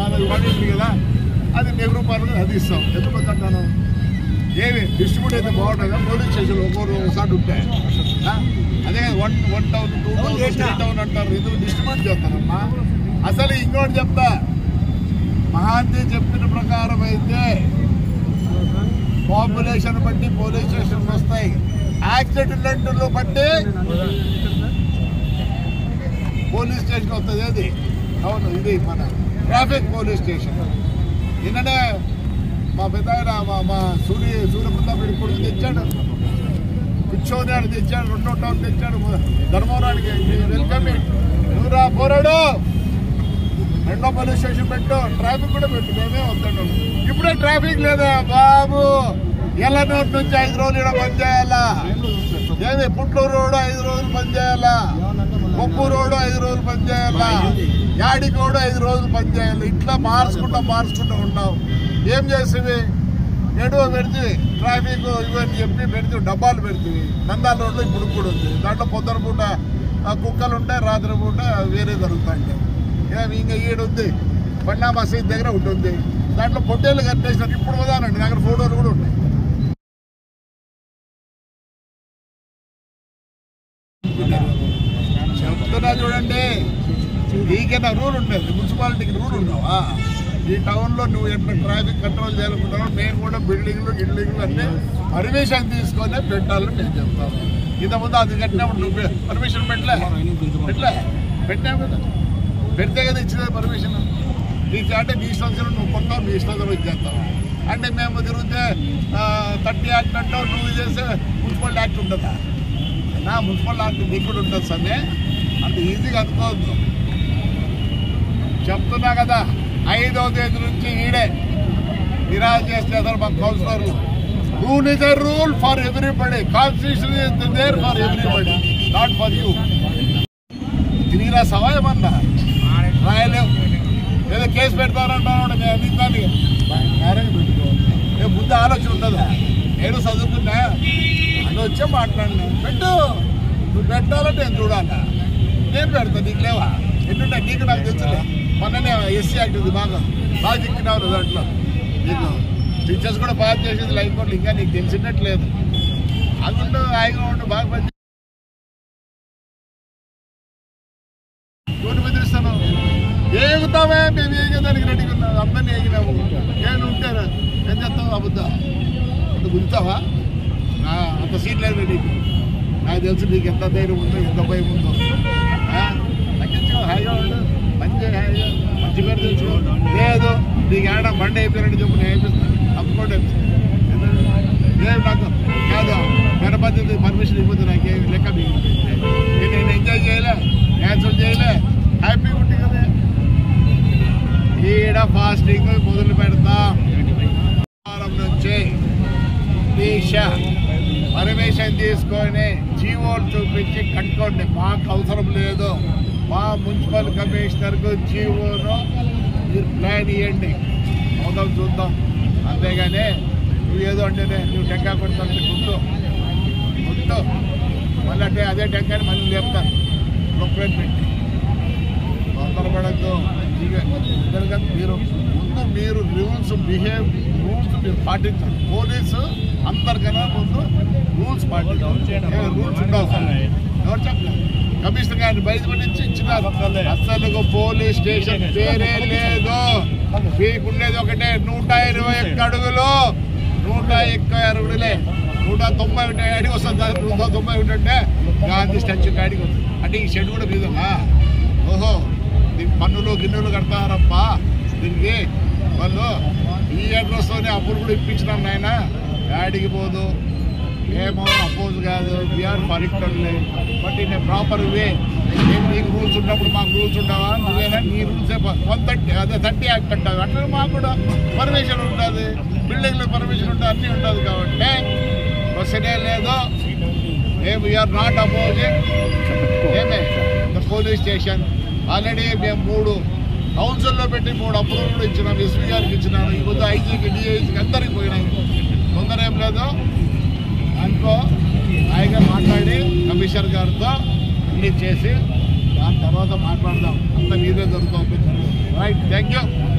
మాది వాడింది కదా అది నెహ్రూ పార్క్ అది ఇస్తాం ఎందుకు అంటాను ఏమి డిస్ట్రిబ్యూట్ అయితే బాగుంటుందా పోలీస్ స్టేషన్లో ఒక్కొరు ఒకసారి ఉంటాయి ఆ? అదే one one town two town three town అంటారు ఎందుకు డిస్ట్రిబ్యూట్ చేస్తారమ్మా అసలు ఇంకోటి చెప్తా మహాంతి చెప్పిన ప్రకారం అయితే పాపులేషన్ బట్టి పోలీస్ స్టేషన్ వస్తాయి యాక్సిడెంట్లు బట్టి పోలీస్ స్టేషన్ వస్తుంది అది అవును ఇది మన ట్రాఫిక్ పోలీస్ స్టేషన్ నిన్ననే మా పెద్ద ఆయన మా మా సూర్య సూర్యప్రతాప్ రెడ్డి కొడుకు తెచ్చాడు కూర్చొని ఆడు తెచ్చాడు రెండో టౌన్ తెచ్చాడు ధర్మవరానికి వెల్కమ్ నువ్వురా పోరాడు రెండో పోలీస్ స్టేషన్ పెట్టు ట్రాఫిక్ కూడా పెట్టు మేమే వద్దాడు ఇప్పుడే ట్రాఫిక్ లేదా బాబు ఎల్లనూరు నుంచి ఐదు రోజులు ఇక్కడ బంద్ చేయాలా ఏమి పుట్లూరు రోడ్డు ఐదు రోజులు బంద్ చేయాలా కొప్పు రోడ్డు ఐదు రోజులు బంద్ చేయాలా యాడికి రోడ్డు ఐదు రోజులు బంద్ చేయాలి ఇట్లా మార్చుకుంటా మార్చుకుంటా ఉంటావు ఏం చేసేవి ఎడువ పెడితే ట్రాఫిక్ ఇవన్నీ చెప్పి పెడితే డబ్బాలు పెడితే నందాల రోడ్లో ఇప్పుడు కూడా ఉంది దాంట్లో పొద్దున పూట ఆ కుక్కలు ఉంటాయి రాత్రి పూట వేరే జరుగుతాయి ఏమి ఇంకా ఈడుంది పన్నా మసీద్ దగ్గర ఉంటుంది దాంట్లో పొట్టేళ్ళు కట్టేసినారు ఇప్పుడు పోదానండి నా దగ్గర ఫోటోలు కూడా ఉన్నాయి చెప్తున్నా చూడండి నీకైనా రూల్ ఉండేది మున్సిపాలిటీకి రూల్ ఉండవా ఈ టౌన్ లో నువ్వు ఎట్లా ట్రాఫిక్ కంట్రోల్ చేయాలనుకుంటావు మేము కూడా బిల్డింగ్లు గిల్డింగ్లు అన్ని పర్మిషన్ తీసుకొని పెట్టాలని నేను చెప్తాను ఇంతకుముందు అది కట్టినప్పుడు నువ్వు పర్మిషన్ పెట్టలే పెట్టలే పెట్టావు కదా పెడితే కదా ఇచ్చేది పర్మిషన్ నీకు అంటే నీ ఇష్టం నువ్వు కొట్టావు నీ ఇష్టం ఇచ్చేస్తావు అంటే మేము తిరిగితే థర్టీ యాక్ట్ అంటావు నువ్వు చేసే మున్సిపల్ యాక్ట్ ఉంటుందా నా మున్సిపల్ యాక్ట్ నీకు కూడా ఉంటుంది సమ్మె అంత ఈజీగా అనుకోవద్దు చెప్తున్నా కదా ఐదవ తేదీ నుంచి ఈడే నిరాశ చేస్తారు మా కౌన్సిలర్లు rule is a rule for everybody constitution is there for everybody not for you తిరిగిరా సవాయమన్నా రాయలేవు ఏదో కేసు పెడతారంటాను నేను అందిందాన్ని మ్యారేజ్ పెట్టుకో ఏ ముందు ఆలోచన ఉంటుందా నేను చదువుకున్నా అది వచ్చే మాట్లాడినా పెట్టు నువ్వు పెట్టాలంటే నేను చూడాలా నేను పెడతా నీకు లేవా ఎన్నుంటాయి నీకు నాకు తెలుసులే మొన్ననే ఎస్సీ యాక్ట్ ఉంది బాగా బాగా చిక్కినావు దాంట్లో నీకు టీచర్స్ కూడా బాగా చేసేది లైఫ్ కూడా ఇంకా నీకు తెలిసినట్లేదు అందుంటూ హాయిగా ఉంటూ బాగా పని నోటి బెదిరిస్తాను ఏగుతావే మేము ఏగేదానికి రెడీగా ఉన్నాం అందరినీ ఏగినాము నేను ఉంటాను ఏం చేస్తావు అబద్ధ అంత గుంజుతావా నా అంత సీట్ లేదు నీకు నాకు తెలుసు నీకు ఎంత ధైర్యం ఉందో ఎంత భయం ఉందో ఆ? తగ్గించు హాయిగా ఉండు పని చేయి హాయిగా మంచి పేరు తెచ్చు లేదు నీకు ఏడ బండి అయిపోయినట్టు చెప్పు నేను అయిపోతాను తప్పకుండా లేదు నాకు కాదు గణపతి పర్మిషన్ ఇవ్వద్దు నాకేం లెక్క మీకు నేను ఎంజాయ్ చేయలే న్యాచురల్ చేయలే హ్యాపీగా ఉంటుంది కదా ఈడ ఫాస్టింగ్ మొదలు పెడతాం వారం నుంచి దీక్ష పర్మిషన్ తీసుకొని జీవోలు చూపించి కట్టుకోండి మాకు అవసరం లేదు మా మున్సిపల్ కమిషనర్కు జీవోను మీరు ప్లాన్ ఇవ్వండి అవుదాం చూద్దాం అంతేగాని నువ్వు ఏదో అంటేనే నువ్వు టెంకా కొడుతుంది గుర్తు గుర్తు మళ్ళీ అంటే అదే టెంకాయని మళ్ళీ లేపుతాను ప్రొక్లైన్ పెట్టి తొందరపడద్దు ఎందుకంటే మీరు ముందు మీరు రూల్స్ బిహేవ్ రూల్స్ మీరు పాటించాలి పోలీసు అందరికన్నా ముందు రూల్స్ పాటించాలి రూల్స్ ఉండవు ఎవరు చెప్పలేదు కమిషనర్ గారిని బయటపడించి ఇచ్చినారు అసలు పోలీస్ స్టేషన్ పేరే లేదు మీకు ఉండేది ఒకటే నూట ఇరవై ఒక్క అడుగులు నూట ఎక్కువ అడుగులే నూట తొంభై ఒకటి అడిగి వస్తుంది నూట తొంభై ఒకటి అంటే గాంధీ స్టాచ్యూ కాడికి వస్తుంది అంటే ఈ షెడ్ కూడా మీదమ్మా ఓహో దీనికి పన్నులు గిన్నెలు కడతారప్పా దీనికి వాళ్ళు ఈ అడ్రస్తోనే అప్పులు కూడా ఇప్పించినాం నాయన యాడికి పోదు ఏమో అపోజ్ కాదు వీఆర్ పరిక్టర్లే but in a proper way నేను నీకు రూల్స్ ఉన్నప్పుడు మాకు రూల్స్ ఉండవా నువ్వేనా నీ రూల్సే వన్ థర్టీ అదే థర్టీ యాక్ట్ అంటావు అట్లా మాకు కూడా పర్మిషన్ ఉంటుంది బిల్డింగ్లో పర్మిషన్ ఉంటుంది అన్నీ ఉంటుంది కాబట్టి క్వశ్చనే లేదు ఏ వీఆర్ నాట్ అపోజింగ్ ఏమే ద పోలీస్ స్టేషన్ ఆల్రెడీ మేము మూడు కౌన్సిల్లో పెట్టి మూడు అప్రూవల్ కూడా ఇచ్చినాం ఎస్పీ గారికి ఇచ్చినాను ఈ పొద్దు ఐజీకి డిఐజీకి అందరికి పోయినాయి తొందర ఏం లేదు అనుకో హాయిగా మాట్లాడి కమిషనర్ గారితో రిలీజ్ చేసి దాని తర్వాత మాట్లాడదాం అంత మీదే జరుగుతుంది రైట్ థ్యాంక్ యూ